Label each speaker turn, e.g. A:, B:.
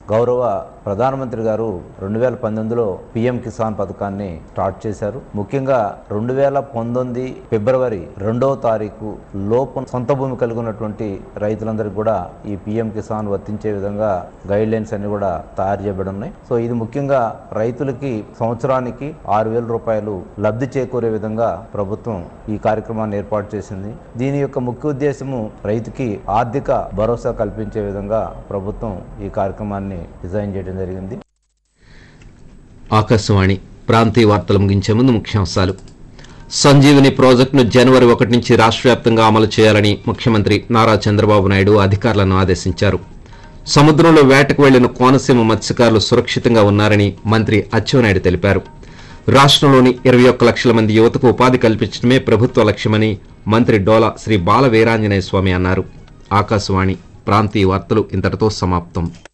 A: గౌరవ ప్రధానమంత్రి గారు రెండు వేల పంతొమ్మిదిలో పిఎం కిసాన్ పథకాన్ని స్టార్ట్ చేశారు ముఖ్యంగా రెండు వేల పంతొమ్మిది ఫిబ్రవరి రెండవ తారీఖు లోపు సొంత భూమి కలిగి ఉన్నటువంటి రైతులందరికీ కూడా ఈ పిఎం కిసాన్ వర్తించే విధంగా గైడ్ లైన్స్ అన్ని కూడా తయారు చేయబడి ఉన్నాయి సో ఇది ముఖ్యంగా రైతులకి సంవత్సరానికి ఆరు వేల రూపాయలు లబ్ధి చేకూరే విధంగా ప్రభుత్వం ఈ కార్యక్రమాన్ని ఏర్పాటు చేసింది దీని యొక్క ముఖ్య ఉద్దేశము రైతుకి ఆర్థిక భరోసా కల్పించే విధంగా ప్రభుత్వం ఈ కార్యక్రమాన్ని డిజైన్ చేయడం జరిగింది
B: ఆకాశవాణి ప్రాంతీయ వార్తలు ముగించే ముందు ముఖ్యాంశాలు సంజీవని ప్రాజెక్టును జనవరి ఒకటి నుంచి రాష్ట్ర వ్యాప్తంగా అమలు చేయాలని ముఖ్యమంత్రి నారా చంద్రబాబు నాయుడు అధికారులను ఆదేశించారు సముద్రంలో వేటకు వెళ్లిన కోనసీమ మత్స్యకారులు సురక్షితంగా ఉన్నారని మంత్రి అచ్చెన్నాయుడు తెలిపారు రాష్ట్రంలోని ఇరవై ఒక్క లక్షల మంది యువతకు ఉపాధి కల్పించడమే ప్రభుత్వ లక్ష్యమని మంత్రి డోలా శ్రీ బాల వీరాంజనేయ స్వామి అన్నారు ఆకాశవాణి ప్రాంతీయ వార్తలు ఇంతటితో సమాప్తం